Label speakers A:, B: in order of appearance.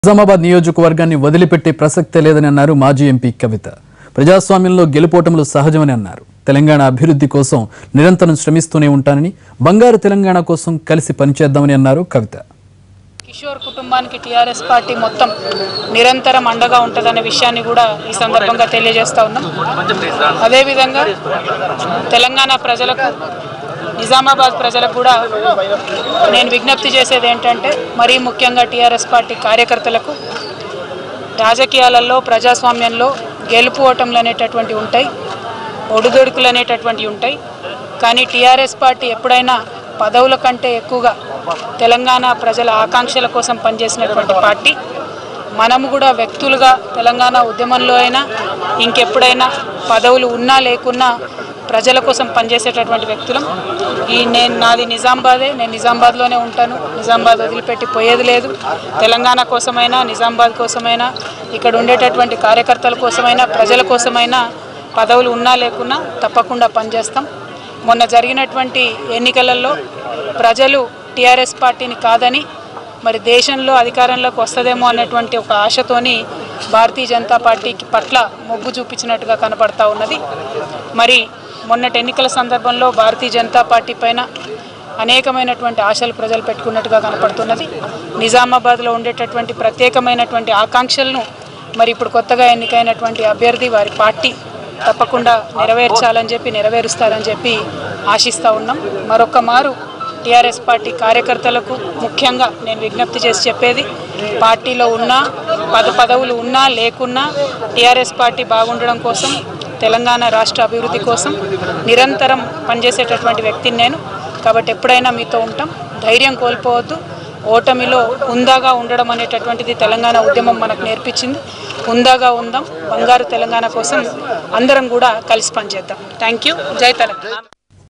A: నిజామాబాద్ నియోజకవర్గాన్ని వదిలిపెట్టే ప్రసక్తే లేదని అన్నారు మాజీ ఎంపీ కవిత ప్రజాస్వామ్యంలో గెలుపోటములు సహజమని అన్నారు తెలంగాణ అభివృద్ధి కోసం నిరంతరం శ్రమిస్తూనే ఉంటానని బంగారు తెలంగాణ కోసం కలిసి పనిచేద్దామని అన్నారు కవిత
B: కిషోర్ కుటుంబానికి టీఆర్ఎస్ పార్టీ మొత్తం నిరంతరం అండగా ఉంటుందనే విషయాన్ని కూడా ఈ సందర్భంగా తెలియజేస్తా ఉన్నాం అదేవిధంగా తెలంగాణ ప్రజలకు నిజామాబాద్ ప్రజలకు కూడా నేను విజ్ఞప్తి చేసేది ఏంటంటే మరీ ముఖ్యంగా టీఆర్ఎస్ పార్టీ కార్యకర్తలకు రాజకీయాలలో ప్రజాస్వామ్యంలో గెలుపు ఓటములు అనేటటువంటి ఉంటాయి ఒడిదొడుకులు అనేటటువంటి ఉంటాయి కానీ టీఆర్ఎస్ పార్టీ ఎప్పుడైనా పదవుల కంటే ఎక్కువగా తెలంగాణ ప్రజల ఆకాంక్షల కోసం పనిచేసినటువంటి పార్టీ మనము కూడా వ్యక్తులుగా తెలంగాణ ఉద్యమంలో అయినా ఇంకెప్పుడైనా పదవులు ఉన్నా లేకున్నా ప్రజల కోసం పనిచేసేటటువంటి వ్యక్తులం ఈ నేను నాది నిజామాబాదే నేను నిజామాబాద్లోనే ఉంటాను నిజామాబాద్ వదిలిపెట్టి పోయేది లేదు తెలంగాణ కోసమైనా నిజామాబాద్ కోసమైనా ఇక్కడ ఉండేటటువంటి కార్యకర్తల కోసమైనా ప్రజల కోసమైనా పదవులు ఉన్నా లేకున్నా తప్పకుండా పనిచేస్తాం మొన్న జరిగినటువంటి ఎన్నికలలో ప్రజలు టీఆర్ఎస్ పార్టీని కాదని మరి దేశంలో అధికారంలోకి వస్తుందేమో అన్నటువంటి ఒక ఆశతోని భారతీయ జనతా పార్టీకి పట్ల మొగ్గు చూపించినట్టుగా కనపడతా ఉన్నది మరి మొన్నటి ఎన్నికల సందర్భంలో భారతీయ జనతా పార్టీ పైన అనేకమైనటువంటి ఆశలు ప్రజలు పెట్టుకున్నట్టుగా కనపడుతున్నది నిజామాబాద్లో ఉండేటటువంటి ప్రత్యేకమైనటువంటి ఆకాంక్షలను మరి ఇప్పుడు కొత్తగా ఎన్నికైనటువంటి అభ్యర్థి వారి పార్టీ తప్పకుండా నెరవేర్చాలని చెప్పి నెరవేరుస్తారని చెప్పి ఆశిస్తూ ఉన్నాం మరొక మారు టీఆర్ఎస్ పార్టీ కార్యకర్తలకు ముఖ్యంగా నేను విజ్ఞప్తి చేసి చెప్పేది పార్టీలో ఉన్నా పద పదవులు ఉన్నా లేకున్నా టీఆర్ఎస్ పార్టీ బాగుండడం కోసం తెలంగాణ రాష్ట్ర అభివృద్ధి కోసం నిరంతరం పనిచేసేటటువంటి వ్యక్తిని నేను కాబట్టి ఎప్పుడైనా మీతో ఉంటాం ధైర్యం కోల్పోవద్దు ఓటమిలో హుందాగా ఉండడం అనేటటువంటిది తెలంగాణ ఉద్యమం మనకు నేర్పించింది హుందాగా ఉందాం బంగారు తెలంగాణ కోసం అందరం కూడా కలిసి పనిచేద్దాం థ్యాంక్ యూ జై తెలంగాణ